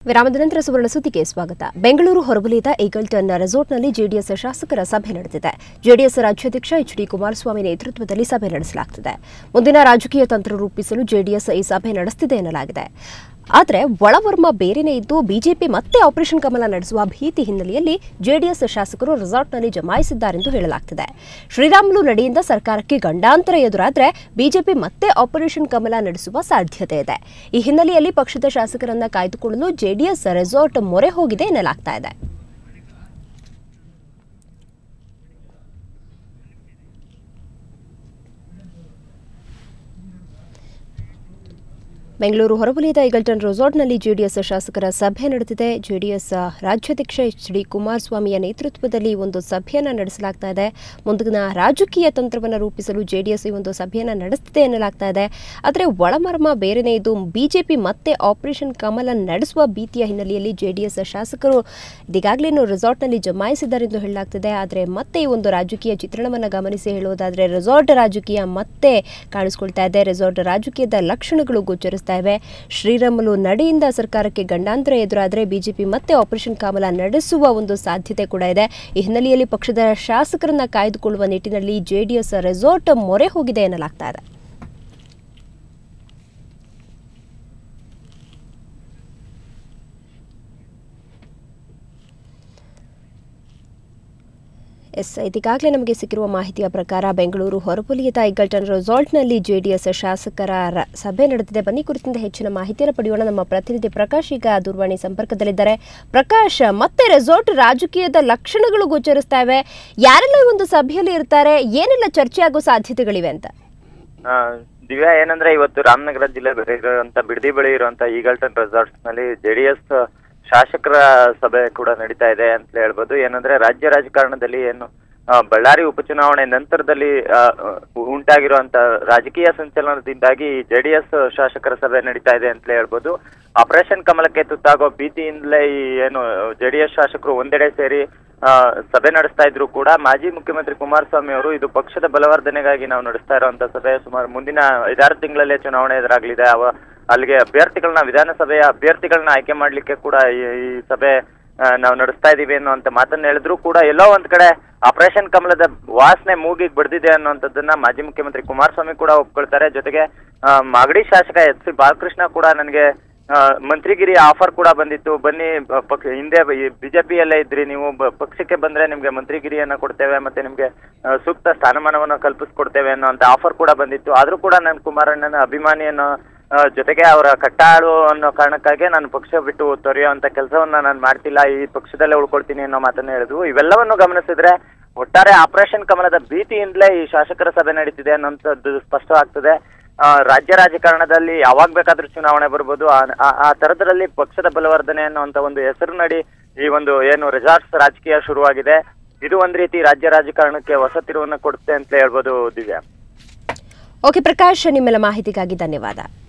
ವಿರಾಮದ ನಂತರ ಸುವರ್ಣ ಸುದ್ದಿಗೆ ಸ್ವಾಗತ ಬೆಂಗಳೂರು ಹೊರವಲಯದ ಈಗಲ್ಟನ್ ರೆಸಾರ್ಟ್ನಲ್ಲಿ ಜೆಡಿಎಸ್ ಶಾಸಕರ ಸಭೆ ನಡೆದಿದೆ ಜೆಡಿಎಸ್ ರಾಜ್ಯಾಧ್ಯಕ್ಷ ಎಚ್ ಡಿ ಕುಮಾರಸ್ವಾಮಿ ನೇತೃತ್ವದಲ್ಲಿ ಸಭೆ ನಡೆಸಲಾಗುತ್ತಿದೆ ಮುಂದಿನ ರಾಜಕೀಯ ತಂತ್ರ ರೂಪಿಸಲು ಜೆಡಿಎಸ್ ಈ ಸಭೆ ನಡೆಸುತ್ತಿದೆ ಎನ್ನಲಾಗಿದೆ ಆದರೆ ಒಳವರ್ಮ ಬೇರೆನೇ ಇದ್ದು ಬಿಜೆಪಿ ಮತ್ತೆ ಆಪರೇಷನ್ ಕಮಲ ನಡೆಸುವ ಭೀತಿ ಹಿನ್ನೆಲೆಯಲ್ಲಿ ಜೆಡಿಎಸ್ ಶಾಸಕರು ರೆಸಾರ್ಟ್ನಲ್ಲಿ ಜಮಾಯಿಸಿದ್ದಾರೆಂದು ಹೇಳಲಾಗ್ತಿದೆ ಶ್ರೀರಾಮುಲು ನಡೆಯಿಂದ ಸರ್ಕಾರಕ್ಕೆ ಗಂಡಾಂತರ ಎದುರಾದರೆ ಬಿಜೆಪಿ ಮತ್ತೆ ಆಪರೇಷನ್ ಕಮಲ ನಡೆಸುವ ಸಾಧ್ಯತೆ ಇದೆ ಈ ಹಿನ್ನೆಲೆಯಲ್ಲಿ ಪಕ್ಷದ ಶಾಸಕರನ್ನ ಕಾಯ್ದುಕೊಳ್ಳಲು ಜೆಡಿಎಸ್ ರೆಸಾರ್ಟ್ ಮೊರೆ ಹೋಗಿದೆ ಎನ್ನಲಾಗ್ತಾ ಇದೆ ಬೆಂಗಳೂರು ಹೊರವಲಯದ ಈಗಲ್ಟನ್ ರೆಸಾರ್ಟ್ನಲ್ಲಿ ಜೆಡಿಎಸ್ ಶಾಸಕರ ಸಭೆ ನಡೆದಿದೆ ಜೆಡಿಎಸ್ ರಾಜ್ಯಾಧ್ಯಕ್ಷ ಎಚ್ ಡಿ ಕುಮಾರಸ್ವಾಮಿಯ ನೇತೃತ್ವದಲ್ಲಿ ಈ ಒಂದು ಸಭೆಯನ್ನು ನಡೆಸಲಾಗ್ತಾ ಇದೆ ಮುಂದಿನ ರಾಜಕೀಯ ತಂತ್ರವನ್ನು ರೂಪಿಸಲು ಜೆಡಿಎಸ್ ಈ ಒಂದು ಸಭೆಯನ್ನು ನಡೆಸುತ್ತಿದೆ ಎನ್ನಲಾಗ್ತಾ ಇದೆ ಆದರೆ ಒಳಮರ್ಮ ಬೇರೆನೇ ಇದು ಬಿಜೆಪಿ ಮತ್ತೆ ಆಪರೇಷನ್ ಕಮಲ ನಡೆಸುವ ಭೀತಿಯ ಹಿನ್ನೆಲೆಯಲ್ಲಿ ಜೆಡಿಎಸ್ ಶಾಸಕರು ಇದೀಗಾಗಲೇ ರೆಸಾರ್ಟ್ನಲ್ಲಿ ಜಮಾಯಿಸಿದ್ದಾರೆ ಎಂದು ಹೇಳಲಾಗ್ತಿದೆ ಆದರೆ ಮತ್ತೆ ಈ ಒಂದು ರಾಜಕೀಯ ಚಿತ್ರಣವನ್ನು ಗಮನಿಸಿ ಹೇಳುವುದಾದರೆ ರೆಸಾರ್ಟ್ ರಾಜಕೀಯ ಮತ್ತೆ ಕಾಣಿಸ್ಕೊಳ್ತಾ ಇದೆ ರೆಸಾರ್ಟ್ ರಾಜಕೀಯದ ಲಕ್ಷಣಗಳು ಗೋಚರಿಸ್ತಾ ಇವೆ ಶ್ರೀರಾಮುಲು ನಡೆಯಿಂದ ಸರ್ಕಾರಕ್ಕೆ ಗಂಡಾಂತರ ಎದುರಾದರೆ ಬಿಜೆಪಿ ಮತ್ತೆ ಆಪರೇಷನ್ ಕಮಲ ನಡೆಸುವ ಒಂದು ಸಾಧ್ಯತೆ ಕೂಡ ಇದೆ ಈ ಹಿನ್ನೆಲೆಯಲ್ಲಿ ಪಕ್ಷದ ಶಾಸಕರನ್ನ ಕಾಯ್ದುಕೊಳ್ಳುವ ನಿಟ್ಟಿನಲ್ಲಿ ಜೆಡಿಎಸ್ ರೆಸಾರ್ಟ್ ಮೊರೆ ಹೋಗಿದೆ ಎನ್ನಲಾಗ್ತಾ ಇದೆ ಎಸ್ ಇದೀಗಾಗಲೇ ನಮಗೆ ಸಿಕ್ಕಿರುವ ಮಾಹಿತಿಯ ಪ್ರಕಾರ ಬೆಂಗಳೂರು ಹೊರವಲಯದ ಐಗಲ್ಟನ್ ರೆಸಾರ್ಟ್ನಲ್ಲಿ ಜೆಡಿಎಸ್ ಶಾಸಕರ ರ- ಸಭೆ ನಡೆದಿದೆ ಬನ್ನಿ ಕುರಿತಂತೆ ಹೆಚ್ಚಿನ ಮಾಹಿತಿಯನ್ನು ಪಡೆಯೋಣ ನಮ್ಮ ಪ್ರತಿನಿಧಿ ಪ್ರಕಾಶ್ ಈಗ ದೂರವಾಣಿ ಸಂಪರ್ಕದಲ್ಲಿದ್ದಾರೆ ಪ್ರಕಾಶ್ ಮತ್ತೆ ರೆಸಾರ್ಟ್ ರಾಜಕೀಯದ ಲಕ್ಷಣಗಳು ಗೋಚರಿಸ್ತಾ ಇವೆ ಯಾರೆಲ್ಲ ಈ ಒಂದು ಸಭೆಯಲ್ಲಿ ಇರ್ತಾರೆ ಏನೆಲ್ಲ ಚರ್ಚೆ ಆಗೋ ಸಾಧ್ಯತೆಗಳಿವೆ ಅಂತ ಆ, ದಿವ್ಯಾ ಏನಂದ್ರೆ ಇವತ್ತು ರಾಮನಗರ ಜಿಲ್ಲೆ ಇರುವಂತ ಬಿಡದಿ ಬಳಿ ಇರುವಂತ ಈಗಲ್ಟನ್ ರೆಸಾರ್ಟ್ಸ್ ನಲ್ಲಿ ಜೆಡಿಎಸ್ ಶಾಸಕರ ಸಭೆ ಕೂಡ ನಡೀತಾ ಇದೆ ಅಂತ ಹೇಳ್ಬೋದು ಏನಂದ್ರೆ ರಾಜ್ಯ ರಾಜಕಾರಣದಲ್ಲಿ ಏನು ಆ, ಬಳ್ಳಾರಿ ಉಪಚುನಾವಣೆ ನಂತರದಲ್ಲಿ ಆ, ಉಂಟಾಗಿರುವಂತ ರಾಜಕೀಯ ಸಂಚಲನದಿಂದಾಗಿ ಜೆಡಿಎಸ್ ಶಾಸಕರ ಸಭೆ ನಡೀತಾ ಇದೆ ಅಂತ ಹೇಳ್ಬೋದು ಆಪರೇಷನ್ ಕಮಲಕ್ಕೆ ತುತ್ತಾಗೋ ಭೀತಿಯಿಂದಲೇ ಈ ಏನು ಜೆಡಿಎಸ್ ಶಾಸಕರು ಒಂದೆಡೆ ಸೇರಿ ಆ, ಸಭೆ ನಡೆಸ್ತಾ ಇದ್ರು ಕೂಡ ಮಾಜಿ ಮುಖ್ಯಮಂತ್ರಿ ಕುಮಾರಸ್ವಾಮಿ ಅವರು ಇದು ಪಕ್ಷದ ಬಲವರ್ಧನೆಗಾಗಿ ನಾವು ನಡೆಸ್ತಾ ಇರುವಂತ ಸಭೆ ಸುಮಾರು ಮುಂದಿನ ಐದಾರು ತಿಂಗಳಲ್ಲೇ ಚುನಾವಣೆ ಎದುರಾಗಲಿದೆ ಅವ ಅಲ್ಲಿಗೆ ಅಭ್ಯರ್ಥಿಗಳನ್ನ ವಿಧಾನಸಭೆಯ ಅಭ್ಯರ್ಥಿಗಳನ್ನ ಆಯ್ಕೆ ಮಾಡ್ಲಿಕ್ಕೆ ಕೂಡ ಈ ಈ ಸಭೆ ಆ, ನಾವು ನಡೆಸ್ತಾ ಇದೀವಿ ಅನ್ನುವಂತ ಮಾತನ್ನ ಹೇಳಿದ್ರು ಕೂಡ ಎಲ್ಲೋ ಒಂದ್ ಕಡೆ ಆಪರೇಷನ್ ಕಮಲದ ವಾಸನೆ ಮೂಗಿಗೆ ಬಡ್ದಿದೆ ಅನ್ನುವಂಥದ್ದನ್ನ ಮಾಜಿ ಮುಖ್ಯಮಂತ್ರಿ ಕುಮಾರಸ್ವಾಮಿ ಕೂಡ ಒಪ್ಕೊಳ್ತಾರೆ ಜೊತೆಗೆ ಆ, ಮಾಗಡಿ ಶಾಸಕ ಎಚ್ ಸಿ ಬಾಲಕೃಷ್ಣ ಕೂಡ ನನಗೆ ಆ, ಮಂತ್ರಿಗಿರಿ ಆಫರ್ ಕೂಡ ಬಂದಿತ್ತು ಬನ್ನಿ ಬ- ಪಕ್ಷ ಹಿಂದೆ ಬಿಜೆಪಿಯಲ್ಲೇ ಇದ್ರಿ ನೀವು ಬ- ಪಕ್ಷಕ್ಕೆ ಬಂದ್ರೆ ನಿಮ್ಗೆ ಮಂತ್ರಿಗಿರಿಯನ್ನ ಕೊಡ್ತೇವೆ ಮತ್ತೆ ನಿಮ್ಗೆ ಆ, ಸೂಕ್ತ ಸ್ಥಾನಮಾನವನ್ನ ಕಲ್ಪಿಸ್ಕೊಡ್ತೇವೆ ಅನ್ನೋ ಆಫರ್ ಕೂಡ ಬಂದಿತ್ತು ಆದ್ರೂ ಕೂಡ ನಾನು ಕುಮಾರಣ್ಣನ ಅಭಿಮಾನಿ ಅನ್ನೋ ಆ, ಜೊತೆಗೆ ಅವರ ಕಟ್ಟಾಳು ಅನ್ನೋ ಕಾರಣಕ್ಕಾಗಿ ನಾನು ಪಕ್ಷ ಬಿಟ್ಟು ತೊರೆಯುವಂತ ಕೆಲಸವನ್ನ ನಾನು ಮಾಡ್ತಿಲ್ಲ ಈ ಪಕ್ಷದಲ್ಲೇ ಉಳ್ಕೊಳ್ತೀನಿ ಅನ್ನೋ ಮಾತನ್ನ ಹೇಳಿದ್ರು ಇವೆಲ್ಲವನ್ನು ಗಮನಿಸಿದ್ರೆ ಒಟ್ಟಾರೆ ಆಪರೇಷನ್ ಕಮಲದ ಭೀತಿಯಿಂದಲೇ ಈ ಶಾಸಕರ ಸಭೆ ನಡೀತಿದೆ ಅನ್ನೋಂಥದ್ದು ಸ್ಪಷ್ಟವಾಗ್ತದೆ ಆ, ರಾಜ್ಯ ರಾಜಕಾರಣದಲ್ಲಿ ಯಾವಾಗ ಬೇಕಾದ್ರೂ ಚುನಾವಣೆ ಬರ್ಬೋದು ಆ- ಆ- ಆ ತರದ್ರಲ್ಲಿ ಪಕ್ಷದ ಬಲವರ್ಧನೆ ಅನ್ನುವಂತ ಒಂದು ಹೆಸರು ನಡಿ ಈ ಒಂದು ಏನು ರೆಸಾರ್ಟ್ಸ್ ರಾಜಕೀಯ ಶುರುವಾಗಿದೆ ಇದು ಒಂದ್ ರೀತಿ ರಾಜ್ಯ ರಾಜಕಾರಣಕ್ಕೆ ಹೊಸ ತಿರುವನ್ನ ಕೊಡುತ್ತೆ ಅಂತ ಹೇಳ್ಬೋದು ದಿವ್ಯಾ ಓಕೆ ಪ್ರಕಾಶ್ ನಿಮ್ಮೆಲ್ಲ ಮಾಹಿತಿಗಾಗಿ ಧನ್ಯವಾದ